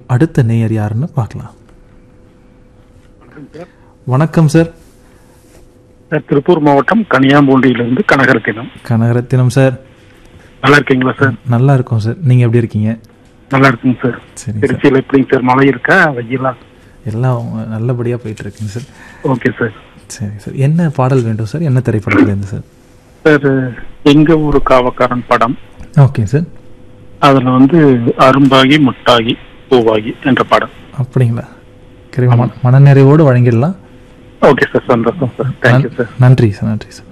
அடுத்த நேயர் யாருன்னு பார்க்கலாம் வணக்கம் சார் சார் திருப்பூர் மாவட்டம் கனியாம்பூண்டியிலிருந்து கனகரத்தினம் கனகரத்தினம் சார் நல்லா இருக்கீங்களா சார் நல்லா இருக்கும் சார் நீங்கள் எப்படி இருக்கீங்க நல்லா இருக்குங்க சார் சரிங்க சார் திருச்சியில் எப்படிங்க சார் மழை இருக்கா வெயிலா எல்லாம் நல்லபடியாக போயிட்டு இருக்குங்க சார் ஓகே சார் சரி சார் என்ன பாடல் வேண்டும் சார் என்ன திரைப்படத்துலேருந்து சார் சார் எங்க ஊரு காவக்காரன் படம் ஓகே சார் அதுல வந்து அரும்பாகி முட்டாகி பூவாகி என்ற படம் அப்படிங்களா சரி மன மனநிறைவோடு வழங்கிடலாம் ஓகே சார் சந்தோஷம் சார் தேங்க்யூ சார் நன்றி சார் நன்றி சார்